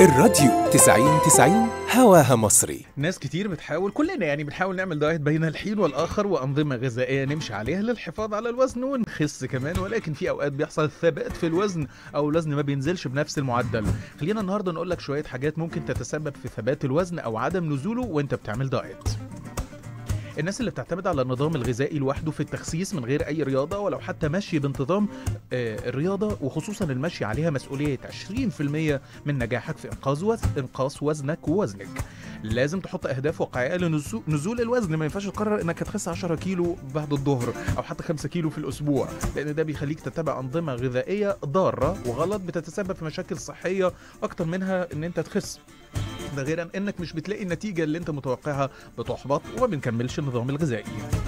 الراديو 90 90 هواها مصري ناس كتير بتحاول كلنا يعني بنحاول نعمل دايت بين الحين والآخر وأنظمة غذائية نمشي عليها للحفاظ على الوزن ونخس كمان ولكن في أوقات بيحصل ثبات في الوزن أو الوزن ما بينزلش بنفس المعدل خلينا النهاردة نقول لك شوية حاجات ممكن تتسبب في ثبات الوزن أو عدم نزوله وأنت بتعمل دايت الناس اللي بتعتمد على النظام الغذائي لوحده في التخسيس من غير اي رياضه ولو حتى مشي بانتظام آه، الرياضه وخصوصا المشي عليها مسؤوليه 20% من نجاحك في انقاذ وزن انقاص وزنك ووزنك لازم تحط اهداف واقعيه لنزول الوزن ما ينفعش تقرر انك هتخس 10 كيلو بعد الظهر او حتى 5 كيلو في الاسبوع لان ده بيخليك تتبع انظمه غذائيه ضاره وغلط بتتسبب في مشاكل صحيه اكتر منها ان انت تخس ده غير انك مش بتلاقي النتيجه اللي انت متوقعها بتحبط وما بنكملش النظام الغذائي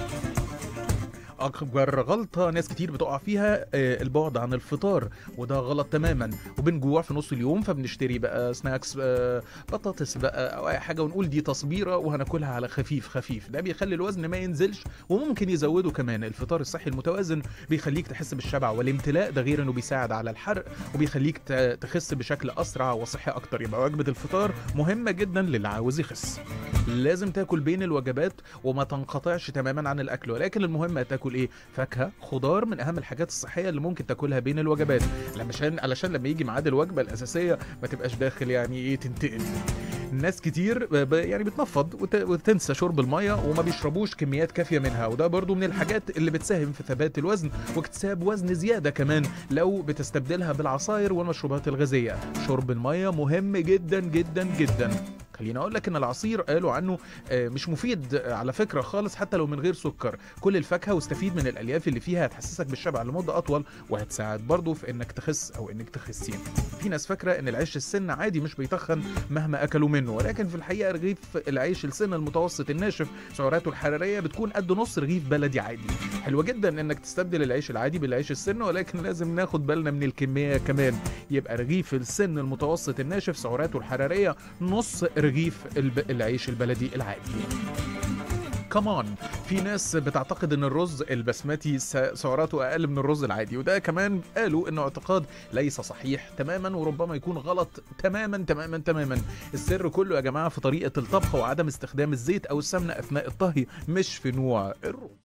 اكبر غلطه ناس كتير بتقع فيها آه، البعد عن الفطار وده غلط تماما وبنجوع في نص اليوم فبنشتري بقى سناكس آه، بطاطس بقى او اي حاجه ونقول دي تصبيره وهناكلها على خفيف خفيف ده بيخلي الوزن ما ينزلش وممكن يزوده كمان الفطار الصحي المتوازن بيخليك تحس بالشبع والامتلاء ده غير انه بيساعد على الحرق وبيخليك ت- تخس بشكل اسرع وصحي اكتر يبقى وجبه الفطار مهمه جدا للي عاوز يخس لازم تاكل بين الوجبات وما تنقطعش تماما عن الاكل ولكن المهم تاكل ايه فاكهه خضار من اهم الحاجات الصحيه اللي ممكن تاكلها بين الوجبات علشان علشان لما يجي ميعاد الوجبه الاساسيه ما تبقاش داخل يعني ايه تنتقل ناس كتير ب- ب- يعني بتنفض وت- وتنسى شرب الميه وما بيشربوش كميات كافيه منها وده برضو من الحاجات اللي بتساهم في ثبات الوزن واكتساب وزن زياده كمان لو بتستبدلها بالعصاير والمشروبات الغازيه شرب الميه مهم جدا جدا جدا خليني اقول لك ان العصير قالوا عنه آه، مش مفيد آه، على فكره خالص حتى لو من غير سكر كل الفاكهه واستفيد من الالياف اللي فيها هتحسسك بالشبع لمده اطول وهتساعد برضه في انك تخس او انك تخسين في ناس فاكره ان العيش السن عادي مش بيتخن مهما اكلوا منه ولكن في الحقيقه رغيف العيش السن المتوسط الناشف سعراته الحراريه بتكون قد نص رغيف بلدي عادي حلوه جدا انك تستبدل العيش العادي بالعيش السن ولكن لازم ناخد بالنا من الكميه كمان يبقى رغيف السن المتوسط الناشف سعراته الحراريه نص رغيف الب... العيش البلدي العادي كمان في ناس بتعتقد ان الرز البسمتي س- سعراته اقل من الرز العادي وده كمان قالوا انه اعتقاد ليس صحيح تماما وربما يكون غلط تماما تماما تماما السر كله يا جماعه في طريقه الطبخ وعدم استخدام الزيت او السمنه اثناء الطهي مش في نوع الرز